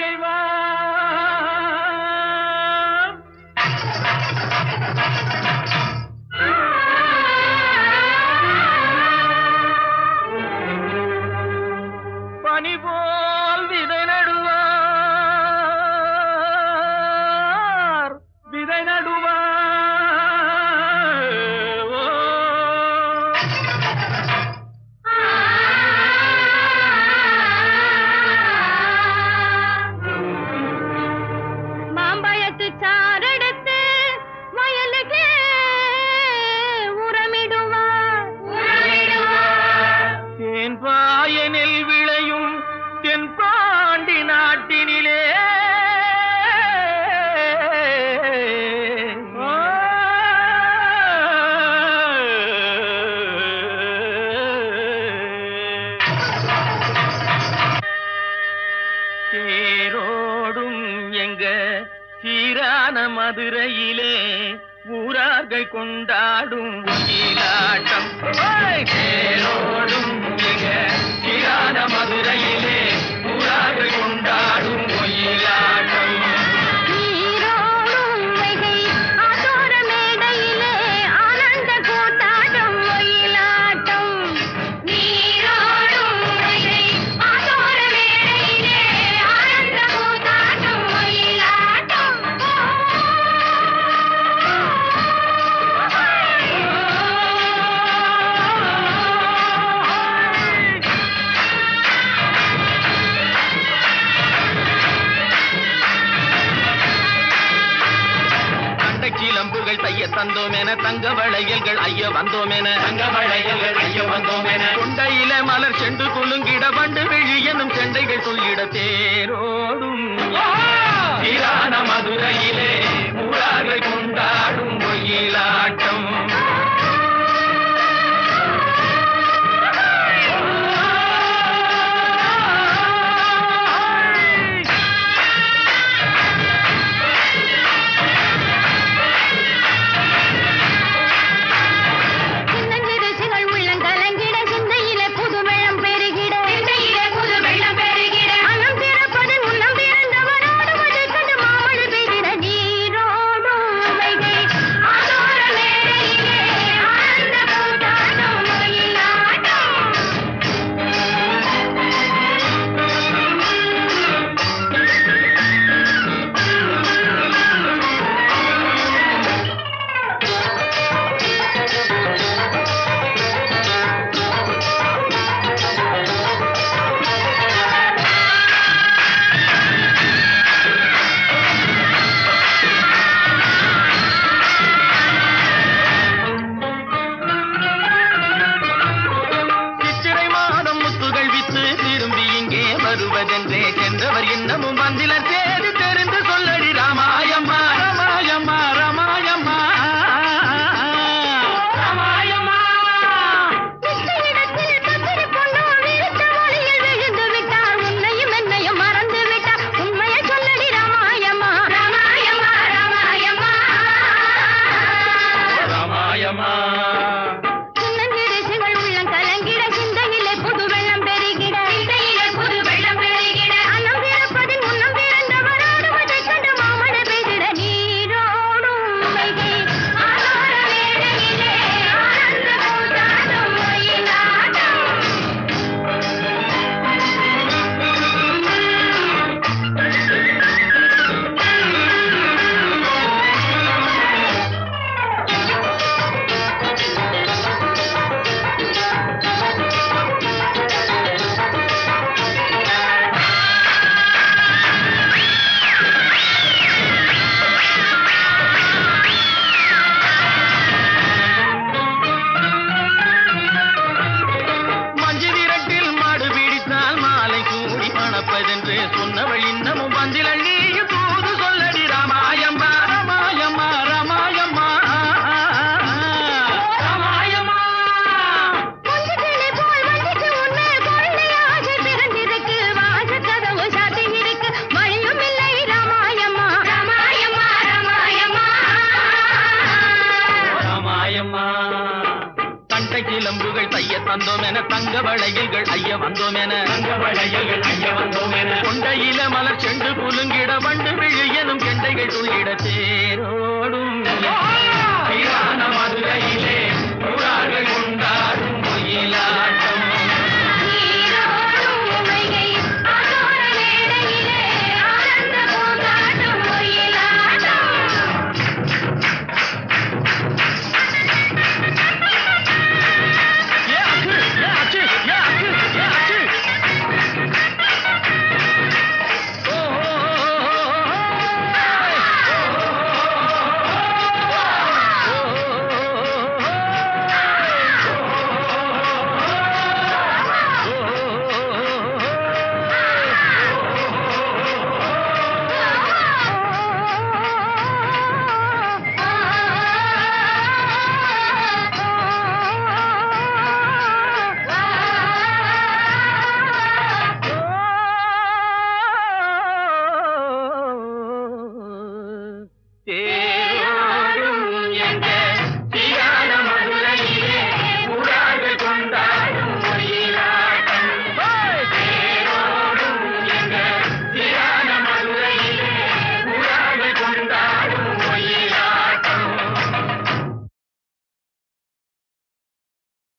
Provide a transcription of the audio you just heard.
வா பனி போல் விதை நடுவார் விதை நடுவார் ஓ. மாம்பழத்து சாரெடுத்து வயலுக்கு உரமிடுவார் தேன்பாய நெல் விளையும் தென்பாண்டி நாட்டினிலே தேரோடும் எங்க சீரான மதுரையிலே ஊரார்கள் கொண்டாடும் ஒயிலாட்டம் ஓய்! தேரோடும் எங்க சீரான மதுரையிலே ஊரார்கள் கொண்டாடும் ஒயிலாட்டம் நீரோடும் வைகை ஆத்தோர மேடையிலே ஆனந்த கூத்தாட்டம் ஒயிலாட்டம் நீரோடும் வைகை ஆத்தோர மேடையிலே ஆனந்த கூத்தாட்டம் ஒயிலாட்டம் தண்டை சிலம்புகள் தைய தந்தோம் என தங்க வளையல்கள் ஐய வந்தோம் என தங்க வளையல்கள் ஐய வந்தோம் என கொண்டையில மலர் செண்டு குலுங்கிட வண்டு விழி எனும் செண்டைகள் சொல்லிட தேரோடும் சீரான மதுரையிலே ஊரார்கள் கொண்டாடும் ஒயிலாட்டம் சின்னஞ்சிறுசுகள் உள்ளங்கலங்கிட சிந்தையிலே புது வெள்ளம் பெருகிட சிந்தையிலே புது வெள்ளம் பெருகிட அன்னம் பிறப்பதன் முன்னம் பிறந்தவரோடு மழை கண்டு மாமழை பெய்திட நீரோடும் வைகை ஆதோர மேடையிலே ஆனந்த கூத்தாட்டம் ஒயிலாட்டம் சித்திரை மாதம் முத்துகள் வித்து திரும்பி இங்கே வருவதென்றே சென்றவர் இன்னமும் வந்தில தேடி தெரிந்து சொல்லடி ராமாயம்மா ராமாயம்மா ராமாயம்மா ராமாயம்மா இடத்தில் தத்திரி பொண்ணு விழுத்த வழியில் விழுந்து விட்டாள் உன்னையும் என்னையும் மறந்து விட்டாள் உண்மையை சொல்லடி ராமாயம்மா ராமாயம்மா ராமாயம்மா ராமாயம்மா சின்னஞ்சிறுசுகள் உள்ளம் கலங்கிட சிந்தையிலே புது வெள்ளம் பெருகிட சிந்தையிலே புது வெள்ளம் பெருகிட அன்னம் பிறப்பதின் முன்னம் பிறந்தவரோடு மழை கண்டு மாமழை பெய்திட நீரோடும் வைகை ஆனோர வேளையிலே ஆனந்த கூத்தாட்டம் ஒயிலாட்டம் மஞ்சு விரட்டில் மாடு பிடித்தால் மாலை சூடி மணப்பதென்று சொன்னவள் இன்னமும் வந்தில் நீயும் தூது சொல்லடி ராமாயம்மா ராமாயம்மா ராமாயம்மா ராமாயம்மா கொஞ்சக்கிளி போல் வந்துச்சு உன்னை கொள்ளையாக பிறந்திருக்கு வாசக்கதவு சாத்தி இருக்கு மழையும் இல்லை ராமாயம்மா ராமாயம்மா ராமாயம்மா ராமாயம்மா தண்டை சிலம்புகள் தைய தந்தோம் என தங்க வளையல்கள் ஐய வந்தோம் என தங்க வளையல்கள் ஐய வந்தோம் என கொண்ட கொண்டையில மலர் செண்டு குலுங்கிட வண்டு விழி எனும் கெண்டைகள் துள்ளிட தேரோடும்